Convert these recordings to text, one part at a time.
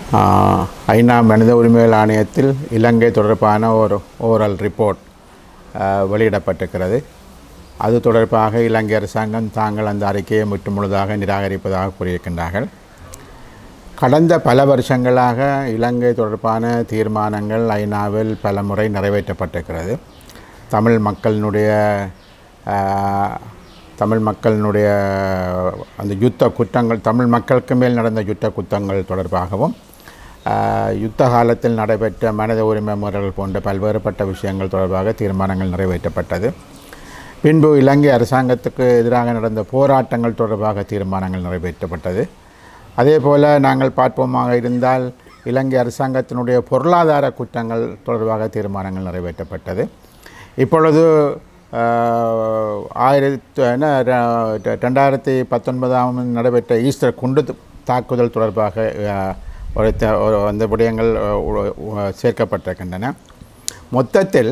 ஆஹ், ஐநா மனித உரிமைகள் ஆணையத்தில் இலங்கை தொடர்பான ஒரு ஓரல் ரிப்போர்ட் ஆஹ், வெளியிடப்பட்டிருக்கிறது அது தொடர்பாக இலங்கை அரசாங்கம் தாங்கள் அந்த அறிக்கையை முற்று முழுதாக நிராகரிப்பதாக கூறியிருக்கின்றார்கள் கடந்த பல வருஷங்களாக இலங்கை தொடர்பான தீர்மானங்கள் ஐநாவில் பல முறை நிறைவேற்றப்பட்டிருக்கிறது தமிழ் மக்களினுடைய ஆஹ், தமிழ் மக்களினுடைய அந்த யுத்த குற்றங்கள் தமிழ் மக்களுக்கு மேல் நடந்த யுத்த குற்றங்கள் தொடர்பாகவும் ஆஹ், யுத்த காலத்தில் நடைபெற்ற மனித உரிமை முறைகள் போன்ற பல்வேறுபட்ட விஷயங்கள் தொடர்பாக தீர்மானங்கள் நிறைவேற்றப்பட்டது பின்பு இலங்கை அரசாங்கத்துக்கு எதிராக நடந்த போராட்டங்கள் தொடர்பாக தீர்மானங்கள் நிறைவேற்றப்பட்டது அதே போல் நாங்கள் பார்ப்போமாக இருந்தால் இலங்கை அரசாங்கத்தினுடைய பொருளாதார குற்றங்கள் தொடர்பாக தீர்மானங்கள் நிறைவேற்றப்பட்டது இப்பொழுது ஆஹ், ஆயிரத்து என்ன ர- ரெண்டாயிரத்தி பத்தொன்பதாம் நடைபெற்ற ஈஸ்டர் குண்டு து- தாக்குதல் தொடர்பாக ஆஹ், ஒரு த- ஒரு அந்த விடயங்கள் ஆஹ், உ- உ- சேர்க்கப்பட்டிருக்கின்றன மொத்தத்தில்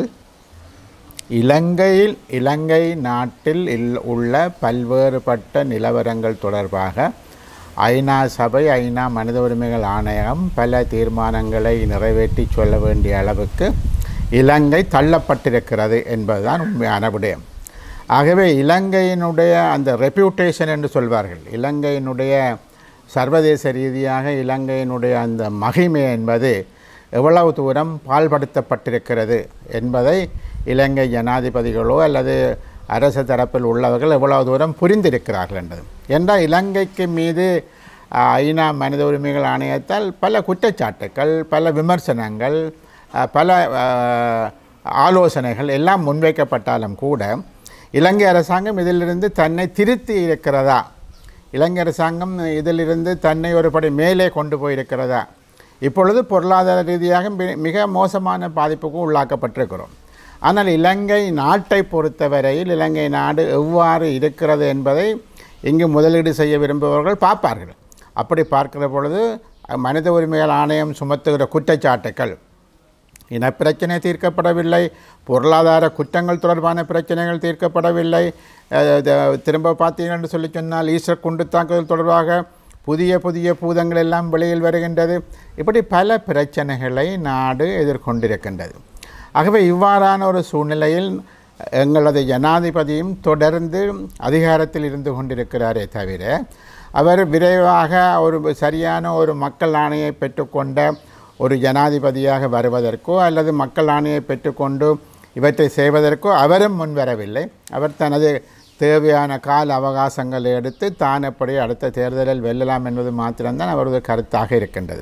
இலங்கையில் இலங்கை நாட்டில் இல் உள்ள பல்வேறுபட்ட நிலவரங்கள் தொடர்பாக ஐநா சபை ஐநா மனித உரிமைகள் ஆணையகம் பல தீர்மானங்களை நிறைவேற்றி சொல்ல வேண்டிய அளவுக்கு இலங்கை தள்ளப்பட்டிருக்கிறது என்பதுதான் உண்மையான விடயம் ஆகவே இலங்கையினுடைய அந்த ரெப்யூட்டேஷன் என்று சொல்வார்கள் இலங்கையினுடைய சர்வதேச ரீதியாக இலங்கையினுடைய அந்த மகிமை என்பது எவ்வளவு தூரம் பால்படுத்தப்பட்டிருக்கிறது என்பதை இலங்கை ஜனாதிபதிகளோ அல்லது அரசு தரப்பில் உள்ளவர்கள் எவ்வளவு தூரம் புரிந்திருக்கிறார்கள் என்பது என்றால் இலங்கைக்கு மீது அஹ், ஐநா மனித உரிமைகள் ஆணையத்தால் பல குற்றச்சாட்டுக்கள் பல விமர்சனங்கள் அஹ், பல அஹ், ஆலோசனைகள் எல்லாம் முன்வைக்கப்பட்டாலும் கூட இலங்கை அரசாங்கம் இதிலிருந்து தன்னை திருத்தி இருக்கிறதா இலங்கை அரசாங்கம் இதிலிருந்து தன்னை ஒரு படி மேலே கொண்டு போயிருக்கிறதா இப்பொழுது பொருளாதார ரீதியாக மி- மிக மோசமான பாதிப்புக்கு உள்ளாக்கப்பட்டிருக்கிறோம் ஆனால் இலங்கை நாட்டை பொறுத்தவரையில் இலங்கை நாடு எவ்வாறு இருக்கிறது என்பதை இங்கு முதலீடு செய்ய விரும்புபவர்கள் பார்ப்பார்கள் அப்படி பார்க்கிற பொழுது மனித உரிமைகள் ஆணையம் சுமத்துகிற குற்றச்சாட்டுக்கள் இனப்பிரச்சனை தீர்க்கப்படவில்லை பொருளாதார குற்றங்கள் தொடர்பான பிரச்சனைகள் தீர்க்கப்படவில்லை அஹ் த- திரும்ப பார்த்தீங்கன்னு சொல்லி சொன்னால் ஈஸ்டர் குண்டு தாக்குதல் தொடர்பாக புதிய புதிய பூதங்கள் எல்லாம் வெளியில் வருகின்றது இப்படி பல பிரச்சனைகளை நாடு எதிர்கொண்டிருக்கின்றது ஆகவே இவ்வாறான ஒரு சூழ்நிலையில் எங்களது ஜனாதிபதியும் தொடர்ந்து அதிகாரத்தில் இருந்து கொண்டிருக்கிறாரே தவிர அவர் விரைவாக ஒரு சரியான ஒரு மக்கள் ஆணையை பெற்றுக்கொண்ட ஒரு ஜனாதிபதியாக வருவதற்கோ அல்லது மக்கள் ஆணையை பெற்றுக்கொண்டு இவற்றை செய்வதற்கோ அவரும் முன்வரவில்லை அவர் தனது தேவையான கால அவகாசங்களை எடுத்து தான் எப்படி அடுத்த தேர்தலில் வெல்லலாம் என்பது மாத்திரம்தான் அவரது கருத்தாக இருக்கின்றது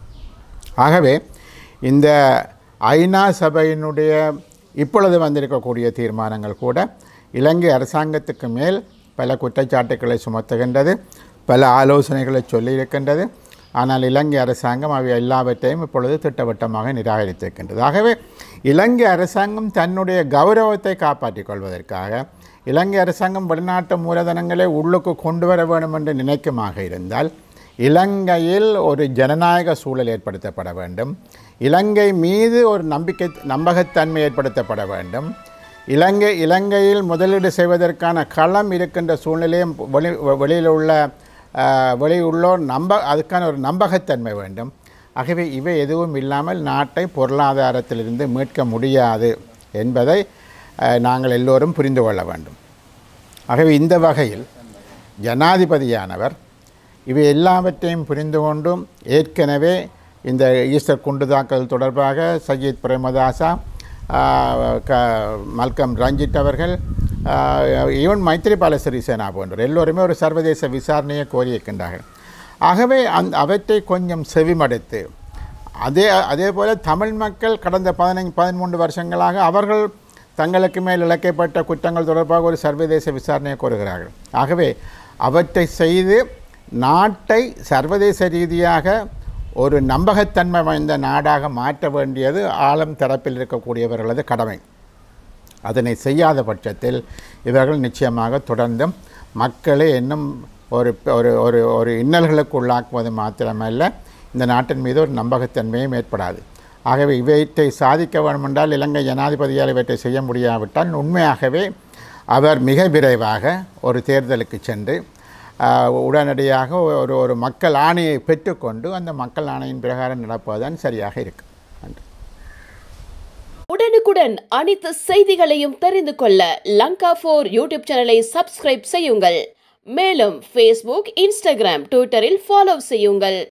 ஆகவே இந்த ஐநா சபையினுடைய இப்பொழுது வந்திருக்கக்கூடிய தீர்மானங்கள் கூட இலங்கை அரசாங்கத்துக்கு மேல் பல குற்றச்சாட்டுக்களை சுமத்துகின்றது பல ஆலோசனைகளை சொல்லியிருக்கின்றது ஆனால் இலங்கை அரசாங்கம் அவை எல்லாவற்றையும் இப்பொழுது திட்டவட்டமாக நிராகரித்திருக்கின்றது ஆகவே இலங்கை அரசாங்கம் தன்னுடைய கௌரவத்தை காப்பாற்றிக் கொள்வதற்காக இலங்கை அரசாங்கம் வெளிநாட்டு மூலதனங்களை உள்ளுக்கு கொண்டு வர வேண்டும் என்று நினைக்குமாக இருந்தால் இலங்கையில் ஒரு ஜனநாயக சூழல் ஏற்படுத்தப்பட வேண்டும் இலங்கை மீது ஒரு நம்பிக்கை நம்பகத்தன்மை ஏற்படுத்தப்பட வேண்டும் இலங்கை இலங்கையில் முதலீடு செய்வதற்கான களம் இருக்கின்ற சூழ்நிலையும் வெளி வெளியில் உள்ள அஹ், வெளியுள்ளோர் நம்ப அதுக்கான ஒரு நம்பகத்தன்மை வேண்டும் ஆகவே இவை எதுவும் இல்லாமல் நாட்டை பொருளாதாரத்திலிருந்து மீட்க முடியாது என்பதை அஹ், நாங்கள் எல்லோரும் புரிந்து கொள்ள வேண்டும் ஆகவே இந்த வகையில் ஜனாதிபதியானவர் இவை எல்லாவற்றையும் புரிந்து கொண்டும் ஏற்கனவே இந்த ஈஸ்டர் குண்டு தாக்குதல் தொடர்பாக சஜித் பிரேமதாசா ஆஹ், க மல்கம் ரஞ்சித் அவர்கள் ஈவன் மைத்திரிபால சிறிசேனா போன்றோர் எல்லோருமே ஒரு சர்வதேச விசாரணையை கோரியிருக்கின்றார்கள் ஆகவே அந் அவற்றை கொஞ்சம் செவிமடுத்து அதே அதே போல் தமிழ் மக்கள் கடந்த பதினைந்து பதிமூன்று வருஷங்களாக அவர்கள் தங்களுக்கு மேல் இழைக்கப்பட்ட குற்றங்கள் தொடர்பாக ஒரு சர்வதேச விசாரணையை கோருகிறார்கள் ஆகவே அவற்றை செய்து நாட்டை சர்வதேச ரீதியாக ஒரு நம்பகத்தன்மை வாய்ந்த நாடாக மாற்ற வேண்டியது ஆழம் தரப்பில் இருக்கக்கூடியவர்களது கடமை அதனை செய்யாத பட்சத்தில் இவர்கள் நிச்சயமாக தொடர்ந்தும் மக்களை இன்னும் ஒரு ஒரு ஒரு ஒரு இன்னல்களுக்கு உள்ளாக்குவது மாத்திரமல்ல இந்த நாட்டின் மீது ஒரு நம்பகத்தன்மையும் ஏற்படாது ஆகவே இவற்றை சாதிக்க வேண்டுமென்றால் இலங்கை ஜனாதிபதியால் இவற்றை செய்ய முடியாவிட்டால் உண்மையாகவே அவர் மிக விரைவாக ஒரு தேர்தலுக்கு சென்று ஆஹ், உடனடியாக ஒரு ஒரு மக்கள் ஆணையை பெற்றுக்கொண்டு அந்த மக்கள் ஆணையின் பிரகாரம் நடப்பதுதான் சரியாக இருக்கும் நன்றி உடனுக்குடன் அனைத்து செய்திகளையும் தெரிந்து கொள்ள லங்கா ஃபோர் யூடியூப் சேனலை சப்ஸ்கிரைப் செய்யுங்கள் மேலும் ஃபேஸ்புக் இன்ஸ்டாகிராம் ட்விட்டரில் ஃபாலோ செய்யுங்கள்